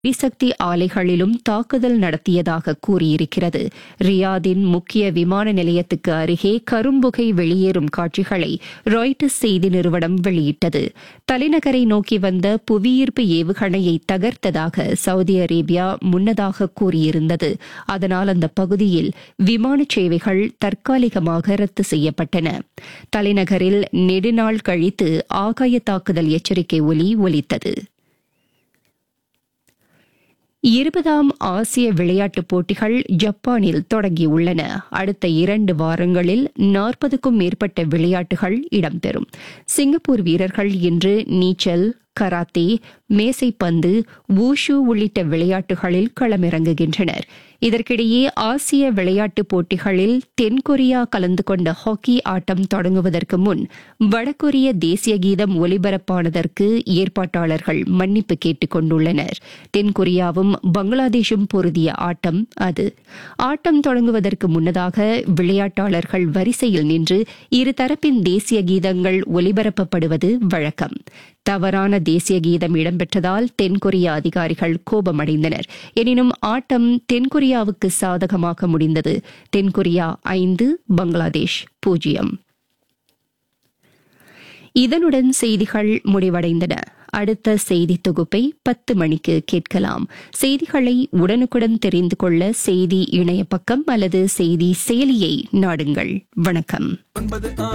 எரிசக்தி ஆலைகளிலும் தாக்குதல் நடத்தியதாக கூறியிருக்கிறது ரியாதின் முக்கிய விமான நிலையத்துக்கு அருகே கரும்புகை வெளியேறும் காட்சிகளை ராய்டர்ஸ் செய்தி நிறுவனம் வெளியிட்டது தலைநகரை நோக்கி வந்த புவியீர்ப்பு ஏவுகணையை தகர்த்ததாக சவுதி அரேபியா முன்னதாக கூறியிருந்தது அதனால் அந்த பகுதியில் விமான சேவைகள் தற்காலிகமாக ரத்து செய்யப்பட்டன தலைநகரில் நெடுநாள் கழித்து ஆகாய தாக்குதல் எச்சரிக்கை ஒலி ஒலித்தது இருபதாம் ஆசிய விளையாட்டுப் போட்டிகள் ஜப்பானில் தொடங்கியுள்ளன அடுத்த இரண்டு வாரங்களில் நாற்பதுக்கும் மேற்பட்ட விளையாட்டுகள் இடம்பெறும் சிங்கப்பூர் வீரர்கள் இன்று நீச்சல் கராத்தே மேசைப்பந்து வூஷு உள்ளிட்ட விளையாட்டுகளில் களமிறங்குகின்றனர் இதற்கிடையே ஆசிய விளையாட்டுப் போட்டிகளில் தென்கொரியா கலந்து கொண்ட ஹாக்கி ஆட்டம் தொடங்குவதற்கு முன் வடகொரிய தேசிய கீதம் ஒலிபரப்பானதற்கு ஏற்பாட்டாளர்கள் மன்னிப்பு கேட்டுக் கொண்டுள்ளனர் தென்கொரியாவும் பங்களாதேஷும் பொருதிய ஆட்டம் அது ஆட்டம் தொடங்குவதற்கு முன்னதாக விளையாட்டாளர்கள் வரிசையில் நின்று இருதரப்பின் தேசிய கீதங்கள் ஒலிபரப்பப்படுவது வழக்கம் தவறான தேசிய கீதம் இடம்பெற்றதால் தென்கொரிய அதிகாரிகள் கோபமடைந்தனர் எனினும் ஆட்டம் தென்கொரியாவுக்கு சாதகமாக முடிந்தது தென்கொரியா ஐந்து பங்களாதேஷ் பூஜ்ஜியம் இதனுடன் செய்திகள் முடிவடைந்தன அடுத்த செய்தி தொகுப்பை பத்து மணிக்கு கேட்கலாம் செய்திகளை உடனுக்குடன் தெரிந்து கொள்ள செய்தி இணைய பக்கம் அல்லது செய்தி செயலியை நாடுங்கள் வணக்கம்